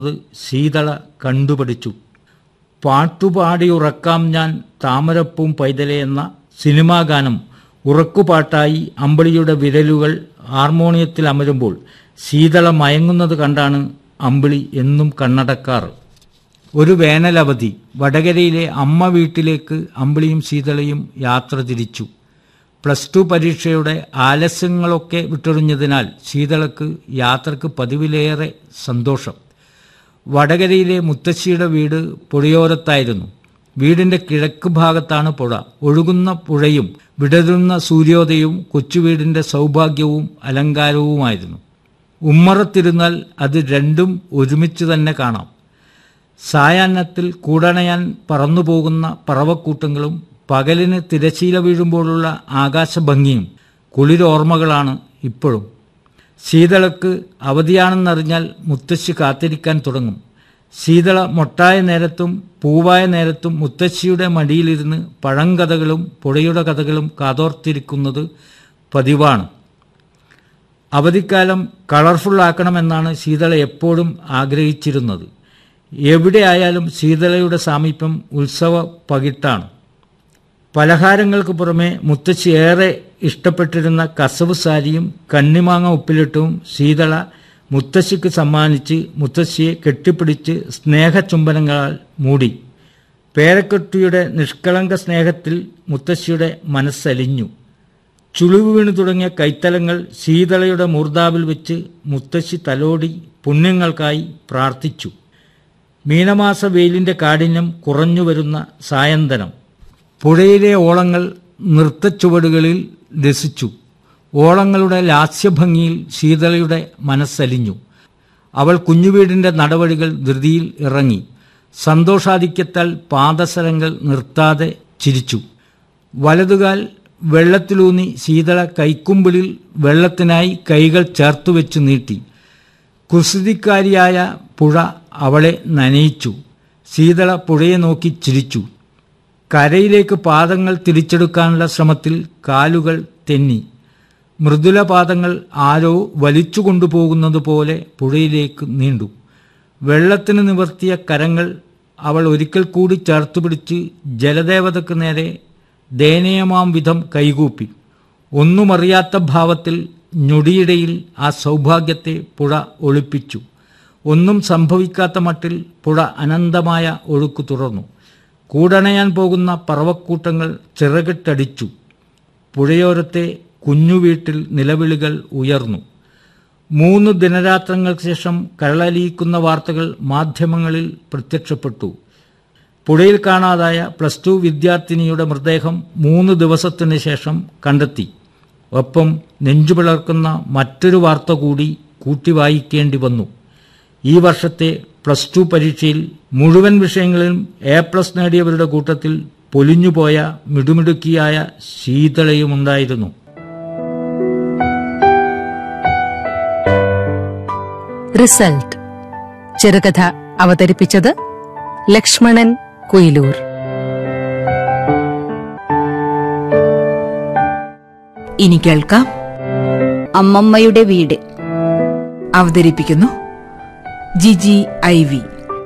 അത് ശീതള കണ്ടുപഠിച്ചു പാട്ടുപാടിയുറക്കാം ഞാൻ താമരപ്പൂം പൈതലെ എന്ന സിനിമാ ഗാനം ഉറക്കുപാട്ടായി അമ്പിളിയുടെ വിരലുകൾ ഹാർമോണിയത്തിൽ അമരുമ്പോൾ ശീതള മയങ്ങുന്നത് കണ്ടാണ് അമ്പിളി എന്നും കണ്ണടക്കാറ് ഒരു വേനലവധി വടകരയിലെ അമ്മ വീട്ടിലേക്ക് അമ്പിളിയും ശീതളയും യാത്ര തിരിച്ചു പ്ലസ് ടു പരീക്ഷയുടെ ആലസ്യങ്ങളൊക്കെ വിട്ടെറിഞ്ഞതിനാൽ ശീതളക്ക് യാത്രക്ക് പതിവിലേറെ സന്തോഷം വടകരയിലെ മുത്തശ്ശിയുടെ വീട് പുഴയോരത്തായിരുന്നു വീടിന്റെ കിഴക്ക് ഭാഗത്താണ് പുഴ ഒഴുകുന്ന പുഴയും വിടരുന്ന സൂര്യോദയവും കൊച്ചുവീടിന്റെ സൗഭാഗ്യവും അലങ്കാരവുമായിരുന്നു ഉമ്മറത്തിരുന്നാൽ അത് രണ്ടും ഒരുമിച്ച് തന്നെ കാണാം സായാഹ്നത്തിൽ കൂടണയാൻ പറന്നുപോകുന്ന പറവക്കൂട്ടങ്ങളും പകലിന് തിരശീല വീഴുമ്പോഴുള്ള ആകാശഭംഗിയും കുളിരോർമ്മകളാണ് ഇപ്പോഴും ശീതളക്ക് അവധിയാണെന്നറിഞ്ഞാൽ മുത്തശ്ശി കാത്തിരിക്കാൻ തുടങ്ങും ശീതള മൊട്ടായ നേരത്തും പൂവായ നേരത്തും മുത്തശ്ശിയുടെ മടിയിലിരുന്ന് പഴങ്കഥകളും പുഴയുടെ കഥകളും കാതോർത്തിരിക്കുന്നത് പതിവാണ് അവധിക്കാലം കളർഫുള്ളാക്കണമെന്നാണ് ശീതള എപ്പോഴും ആഗ്രഹിച്ചിരുന്നത് എവിടെയായാലും ശീതളയുടെ സാമീപ്യം ഉത്സവ പകിട്ടാണ് പലഹാരങ്ങൾക്ക് പുറമെ മുത്തശ്ശി ഏറെ ഇഷ്ടപ്പെട്ടിരുന്ന കസവ് സാരിയും കന്നിമാങ്ങ ഉപ്പിലിട്ടും ശീതള മുത്തശ്ശിക്ക് സമ്മാനിച്ച് മുത്തശ്ശിയെ കെട്ടിപ്പിടിച്ച് സ്നേഹചുംബനങ്ങളാൽ മൂടി പേരക്കുട്ടിയുടെ നിഷ്കളങ്ക സ്നേഹത്തിൽ മുത്തശ്ശിയുടെ മനസ്സലിഞ്ഞു ചുളിവ് വീണു തുടങ്ങിയ കൈത്തലങ്ങൾ ശീതളയുടെ മൂർധാവിൽ വെച്ച് മുത്തശ്ശി തലോടി പുണ്യങ്ങൾക്കായി പ്രാർത്ഥിച്ചു മീനമാസ വെയിലിന്റെ കാഠിന്യം കുറഞ്ഞു വരുന്ന സായന്തനം പുഴയിലെ ഓളങ്ങൾ നൃത്തച്ചുവടുകളിൽ രസിച്ചു ഓളങ്ങളുടെ ലാസ്യഭംഗിയിൽ ശീതളയുടെ മനസ്സലിഞ്ഞു അവൾ കുഞ്ഞുവീടിന്റെ നടവഴികൾ ധൃതിയിൽ ഇറങ്ങി സന്തോഷാധിക്യത്താൽ പാദസരങ്ങൾ നിർത്താതെ ചിരിച്ചു വലതുകാൽ വെള്ളത്തിലൂന്നി ശീതള കൈക്കുമ്പിളിൽ വെള്ളത്തിനായി കൈകൾ ചേർത്തുവെച്ച് നീട്ടി കുസൃതിക്കാരിയായ പുഴ അവളെ നനയിച്ചു ശീതള പുഴയെ നോക്കി ചിരിച്ചു കരയിലേക്ക് പാദങ്ങൾ തിരിച്ചെടുക്കാനുള്ള ശ്രമത്തിൽ കാലുകൾ തെന്നി മൃദുലപാദങ്ങൾ ആരോ വലിച്ചു കൊണ്ടുപോകുന്നത് പോലെ പുഴയിലേക്ക് നീണ്ടു വെള്ളത്തിന് നിവർത്തിയ കരങ്ങൾ അവൾ ഒരിക്കൽ കൂടി ചേർത്തുപിടിച്ച് ജലദേവതയ്ക്ക് നേരെ ദയനീയമാം വിധം കൈകൂപ്പി ഒന്നുമറിയാത്ത ഭാവത്തിൽ ഞൊടിയിടയിൽ ആ സൗഭാഗ്യത്തെ പുഴ ഒളിപ്പിച്ചു ഒന്നും സംഭവിക്കാത്ത മട്ടിൽ പുഴ അനന്തമായ ഒഴുക്ക് തുറന്നു കൂടണയാൻ പോകുന്ന പറവക്കൂട്ടങ്ങൾ ചിറകിട്ടടിച്ചു പുഴയോരത്തെ കുഞ്ഞുവീട്ടിൽ നിലവിളികൾ ഉയർന്നു മൂന്ന് ദിനരാത്രങ്ങൾക്ക് ശേഷം കരളലിയിക്കുന്ന വാർത്തകൾ മാധ്യമങ്ങളിൽ പ്രത്യക്ഷപ്പെട്ടു പുഴയിൽ കാണാതായ പ്ലസ് ടു വിദ്യാർത്ഥിനിയുടെ മൃതദേഹം മൂന്ന് ദിവസത്തിന് ശേഷം കണ്ടെത്തി ഒപ്പം നെഞ്ചുപിളർക്കുന്ന മറ്റൊരു വാർത്ത കൂടി കൂട്ടി വായിക്കേണ്ടി വന്നു ഈ വർഷത്തെ പ്ലസ് ടു പരീക്ഷയിൽ മുഴുവൻ വിഷയങ്ങളിലും എ പ്ലസ് നേടിയവരുടെ കൂട്ടത്തിൽ പൊലിഞ്ഞുപോയ മിടുമിടുക്കിയായ ശീതളയുമുണ്ടായിരുന്നു റിസൾട്ട് ചെറുകഥ അവതരിപ്പിച്ചത് ലക്ഷ്മണൻ കുയിലൂർ ഇനി കേൾക്കാം അമ്മമ്മയുടെ വീട് അവതരിപ്പിക്കുന്നു ജിജി ഐ വി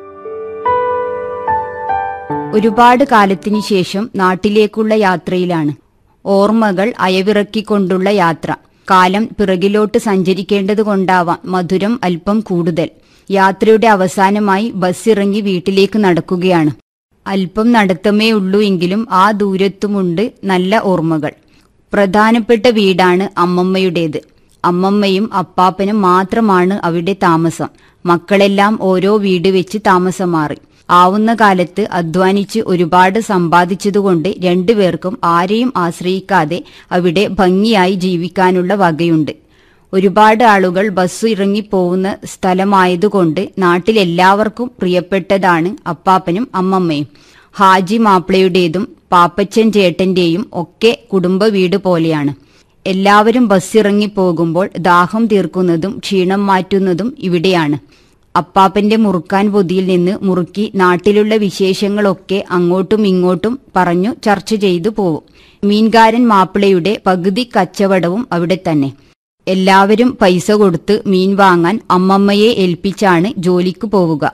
ഒരുപാട് കാലത്തിനു ശേഷം നാട്ടിലേക്കുള്ള യാത്രയിലാണ് ഓർമ്മകൾ അയവിറക്കിക്കൊണ്ടുള്ള യാത്ര കാലം പിറകിലോട്ട് സഞ്ചരിക്കേണ്ടതുകൊണ്ടാവാം മധുരം അല്പം കൂടുതൽ യാത്രയുടെ അവസാനമായി ബസ് ഇറങ്ങി വീട്ടിലേക്ക് നടക്കുകയാണ് അല്പം നടത്തമേ ഉള്ളൂ എങ്കിലും ആ ദൂരത്തുമുണ്ട് നല്ല ഓർമ്മകൾ പ്രധാനപ്പെട്ട വീടാണ് അമ്മമ്മയുടേത് അമ്മമ്മയും അപ്പാപ്പനും മാത്രമാണ് അവിടെ താമസം മക്കളെല്ലാം ഓരോ വീട് വെച്ച് താമസം മാറി ആവുന്ന കാലത്ത് അധ്വാനിച്ച് ഒരുപാട് സമ്പാദിച്ചതുകൊണ്ട് രണ്ടുപേർക്കും ആരെയും ആശ്രയിക്കാതെ അവിടെ ഭംഗിയായി ജീവിക്കാനുള്ള വകയുണ്ട് ഒരുപാട് ആളുകൾ ബസ് ഇറങ്ങിപ്പോകുന്ന സ്ഥലമായതുകൊണ്ട് നാട്ടിലെല്ലാവർക്കും പ്രിയപ്പെട്ടതാണ് അപ്പാപ്പനും അമ്മമ്മയും ഹാജി മാപ്പിളയുടേതും പാപ്പച്ചൻ ചേട്ടന്റെയും ഒക്കെ കുടുംബ വീട് പോലെയാണ് എല്ലാവരും ബസ്സിറങ്ങി പോകുമ്പോൾ ദാഹം തീർക്കുന്നതും ക്ഷീണം മാറ്റുന്നതും ഇവിടെയാണ് അപ്പാപ്പന്റെ മുറുക്കാൻ പൊതിയിൽ നിന്ന് മുറുക്കി നാട്ടിലുള്ള വിശേഷങ്ങളൊക്കെ അങ്ങോട്ടും ഇങ്ങോട്ടും പറഞ്ഞു ചർച്ച ചെയ്തു പോവും മീൻകാരൻ മാപ്പിളയുടെ പകുതി കച്ചവടവും അവിടെ തന്നെ എല്ലാവരും പൈസ കൊടുത്ത് മീൻ വാങ്ങാൻ അമ്മമ്മയെ ഏൽപ്പിച്ചാണ് ജോലിക്ക് പോവുക